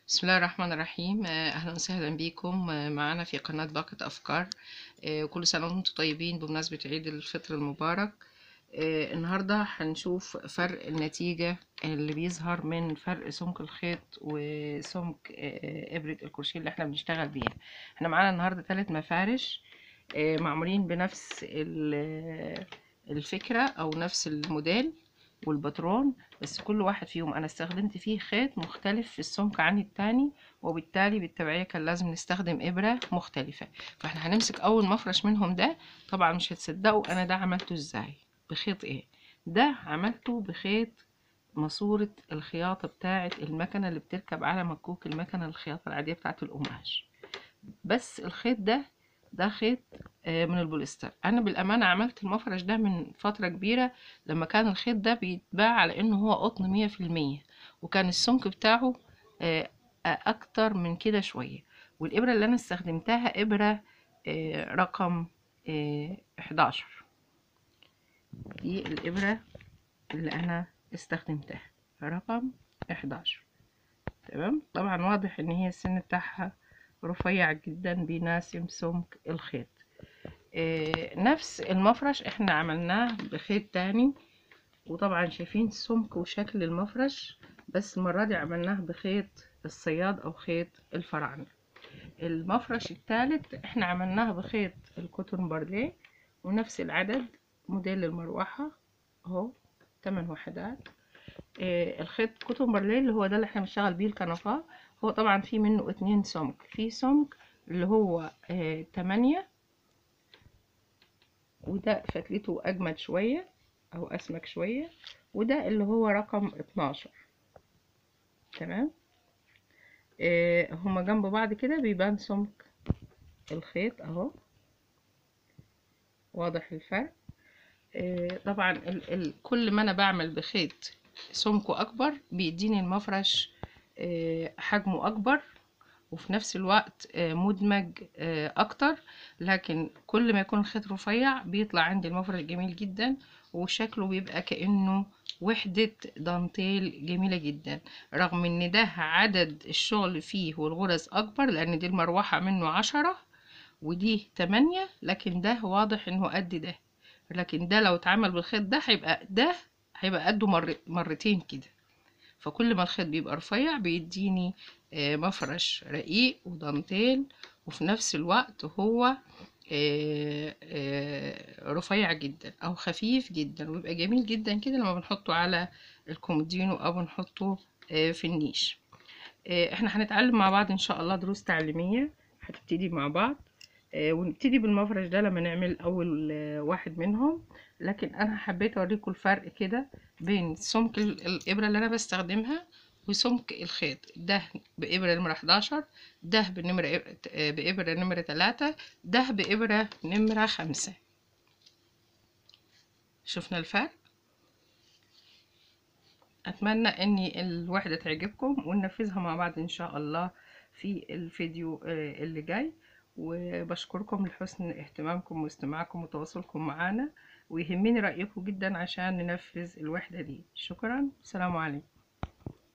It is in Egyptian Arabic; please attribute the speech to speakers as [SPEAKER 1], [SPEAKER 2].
[SPEAKER 1] بسم الله الرحمن الرحيم آه، أهلا وسهلا بكم آه، معنا في قناة باقة أفكار آه، كل سنة وانتم طيبين بمناسبة عيد الفطر المبارك آه، النهاردة هنشوف فرق النتيجة اللي بيظهر من فرق سمك الخيط وسمك آه، إبرة الكروشيه اللي احنا بنشتغل بيها احنا معانا النهاردة ثلاث مفارش آه، معمولين بنفس ال- الفكرة أو نفس الموديل والباترون بس كل واحد فيهم انا استخدمت فيه خيط مختلف في السمك عن التاني وبالتالي بالتبعية كان لازم نستخدم ابرة مختلفة فاحنا هنمسك اول مفرش منهم ده طبعا مش هتصدقوا انا ده عملته ازاي بخيط ايه ده عملته بخيط ماسورة الخياطة بتاعة المكنة اللي بتركب على مكوك المكنة الخياطة العادية بتاعة القماش بس الخيط ده ده خيط آه، من البوليستر انا بالامانه عملت المفرش ده من فتره كبيره لما كان الخيط ده بيتباع على انه هو قطن مية في المية وكان السمك بتاعه آه، آه، اكتر من كده شويه والابره اللي انا استخدمتها ابره آه، رقم آه، 11 دي الابره اللي انا استخدمتها رقم 11 تمام طبعا واضح ان هي السن بتاعها رفيع جدا بيناسب سمك الخيط آه، نفس المفرش احنا عملناه بخيط تاني وطبعا شايفين سمك وشكل المفرش بس المرة دي عملناه بخيط الصياد او خيط الفراعنة المفرش الثالث احنا عملناه بخيط الكوتون بارديه ونفس العدد موديل المروحة اهو 8 وحدات آه، الخيط كوتون بارليه اللي هو ده اللي احنا بنشتغل بيه الكنفاه هو طبعا في منه اتنين سمك في سمك اللي هو آه، تمانية وده فتلته اجمد شوية او اسمك شوية وده اللي هو رقم اتناشر تمام آه، هما جنب بعض كده بيبان سمك الخيط اهو واضح الفرق آه، طبعا ال ال كل ما انا بعمل بخيط سمكه اكبر بيديني المفرش آه، حجمه اكبر وفي نفس الوقت آه، مدمج آه، اكتر لكن كل ما يكون الخيط رفيع بيطلع عندي المفرش جميل جدا وشكله بيبقى كأنه وحدة دانتيل جميلة جدا رغم ان ده عدد الشغل فيه والغرز اكبر لان دي المروحة منه عشرة ودي تمانية لكن ده واضح انه قد ده لكن ده لو اتعمل بالخيط ده هيبقى ده هيبقى قده مر مرتين كده فكل ما الخيط بيبقى رفيع بيديني آه، مفرش رقيق ودانتيل وفي نفس الوقت هو آه، آه، رفيع جدا او خفيف جدا ويبقى جميل جدا كده لما بنحطه على الكومودينو او بنحطه آه، في النيش آه، احنا هنتعلم مع بعض ان شاء الله دروس تعليمية هتبتدي مع بعض آه، ونبتدي بالمفرش ده لما نعمل اول آه، واحد منهم لكن انا حبيت اوريكم الفرق كده بين سمك ال- الابره اللي انا بستخدمها وسمك الخيط ده بإبرة نمرة 11 ده بنمرة آه، بإبرة نمرة 3 ده بإبرة نمرة 5 شفنا الفرق أتمنى أن الوحدة تعجبكم وننفذها مع بعض إن شاء الله في الفيديو آه، اللي جاي وبشكركم لحسن اهتمامكم واستماعكم وتواصلكم معنا ويهمني رأيكم جدا عشان ننفذ الوحدة دي شكرا السلام عليكم